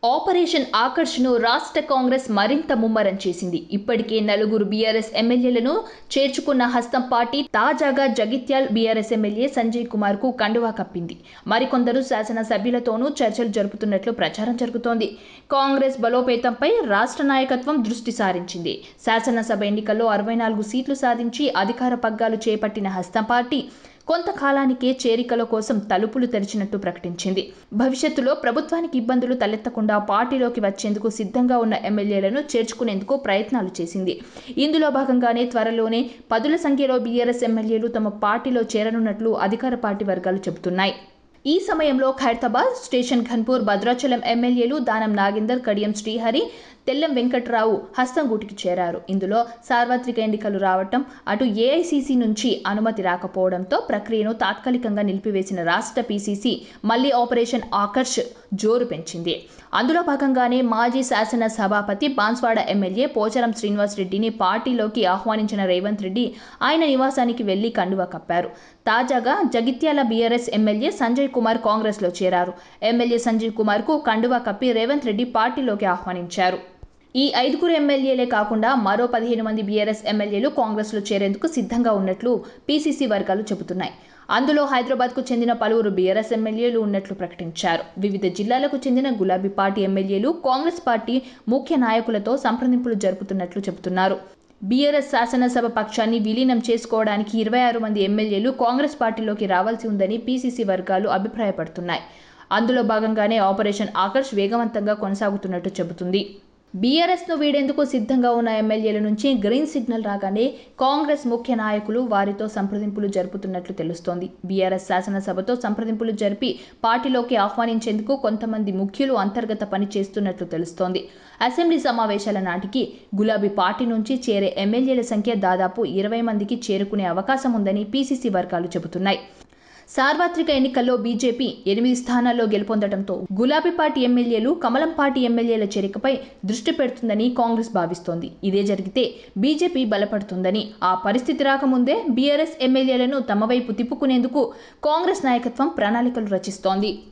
operation ఆకర్ష్ను రాష్ట్ర కాంగ్రెస్ మరింత ముమ్మరం చేసింది ఇప్పటికే నలుగురు బీఆర్ఎస్ ఎమ్మెల్యేలను చేర్చుకున్న హస్తం పార్టీ తాజాగా జగిత్యాల్ బీఆర్ఎస్ ఎమ్మెల్యే సంజయ్ కుమార్ కు కండువా కప్పింది మరికొందరు శాసనసభ్యులతోనూ చర్చలు జరుపుతున్నట్లు ప్రచారం జరుగుతోంది కాంగ్రెస్ బలోపేతంపై రాష్ట్ర నాయకత్వం దృష్టి సారించింది శాసనసభ ఎన్నికల్లో అరవై నాలుగు సీట్లు సాధించి అధికార పగ్గాలు చేపట్టిన హస్తం పార్టీ కొంతకాలానికే చేరికల కోసం తలుపులు తెరిచినట్టు ప్రకటించింది భవిష్యత్తులో ప్రభుత్వానికి ఇబ్బందులు తలెత్తకుండా పార్టీలోకి వచ్చేందుకు సిద్ధంగా ఉన్న ఎమ్మెల్యేలను చేర్చుకునేందుకు ప్రయత్నాలు చేసింది ఇందులో భాగంగానే త్వరలోనే పదుల సంఖ్యలో బీఆర్ఎస్ ఎమ్మెల్యేలు తమ పార్టీలో చేరనున్నట్లు అధికార పార్టీ వర్గాలు చెబుతున్నాయి ఈ సమయంలో ఖైరతాబాద్ స్టేషన్ ఘన్పూర్ భద్రాచలం ఎమ్మెల్యేలు దానం నాగేందర్ కడియం శ్రీహరి తెల్లం వెంకట్రావు హస్తంగూటికి చేరారు ఇందులో సార్వత్రిక ఎన్నికలు రావటం అటు ఏఐసీసీ నుంచి అనుమతి రాకపోవడంతో ప్రక్రియను తాత్కాలికంగా నిలిపివేసిన రాష్ట్ర పీసీసీ మళ్లీ ఆపరేషన్ ఆకర్ష్ జోరు పెంచింది అందులో భాగంగానే మాజీ శాసన సభాపతి బాన్స్వాడ ఎమ్మెల్యే పోచారం శ్రీనివాస్ రెడ్డిని పార్టీలోకి ఆహ్వానించిన రేవంత్ రెడ్డి ఆయన నివాసానికి వెళ్లి కండువా కప్పారు తాజాగా జగిత్యాల బీఆర్ఎస్ ఎమ్మెల్యే సంజయ్ కుమార్ కాంగ్రెస్లో చేరారు ఎమ్మెల్యే సంజయ్ కుమార్కు కండువా కప్పి రేవంత్ రెడ్డి పార్టీలోకి ఆహ్వానించారు ఈ ఐదుగురు ఎమ్మెల్యేలే కాకుండా మరో పదిహేను మంది బీఆర్ఎస్ ఎమ్మెల్యేలు కాంగ్రెస్లో చేరేందుకు సిద్ధంగా ఉన్నట్లు పీసీసీ వర్గాలు చెబుతున్నాయి అందులో హైదరాబాద్కు చెందిన పలువురు బీఆర్ఎస్ ఎమ్మెల్యేలు ఉన్నట్లు ప్రకటించారు వివిధ జిల్లాలకు చెందిన గులాబీ పార్టీ ఎమ్మెల్యేలు కాంగ్రెస్ పార్టీ ముఖ్య నాయకులతో సంప్రదింపులు జరుపుతున్నట్లు చెబుతున్నారు బీఆర్ఎస్ శాసనసభ పక్షాన్ని విలీనం చేసుకోవడానికి ఇరవై ఆరు మంది ఎమ్మెల్యేలు కాంగ్రెస్ పార్టీలోకి రావాల్సి ఉందని పీసీసీ వర్గాలు అభిప్రాయపడుతున్నాయి అందులో భాగంగానే ఆపరేషన్ ఆకర్ష్ వేగవంతంగా కొనసాగుతున్నట్టు చెబుతుంది బీఆర్ఎస్ను వీడేందుకు సిద్ధంగా ఉన్న ఎమ్మెల్యేల నుంచి గ్రీన్ సిగ్నల్ రాగానే కాంగ్రెస్ ముఖ్య నాయకులు వారితో సంప్రదింపులు జరుపుతున్నట్లు తెలుస్తోంది బీఆర్ఎస్ శాసనసభతో సంప్రదింపులు జరిపి పార్టీలోకి ఆహ్వానించేందుకు కొంతమంది ముఖ్యులు అంతర్గత పని చేస్తున్నట్లు తెలుస్తోంది అసెంబ్లీ సమావేశాల నాటికి గులాబీ పార్టీ నుంచి చేరే ఎమ్మెల్యేల సంఖ్య దాదాపు ఇరవై మందికి చేరుకునే అవకాశం ఉందని పీసీసీ వర్గాలు చెబుతున్నాయి సార్వత్రిక ఎన్నికల్లో బీజేపీ ఎనిమిది స్థానాల్లో గెలుపొందడంతో గులాబీ పార్టీ ఎమ్మెల్యేలు కమలం పార్టీ ఎమ్మెల్యేల చేరికపై దృష్టి పెడుతుందని కాంగ్రెస్ భావిస్తోంది ఇదే జరిగితే బీజేపీ బలపడుతుందని ఆ పరిస్థితి రాకముందే బీఆర్ఎస్ ఎమ్మెల్యేలను తమ వైపు తిప్పుకునేందుకు కాంగ్రెస్ నాయకత్వం ప్రణాళికలు రచిస్తోంది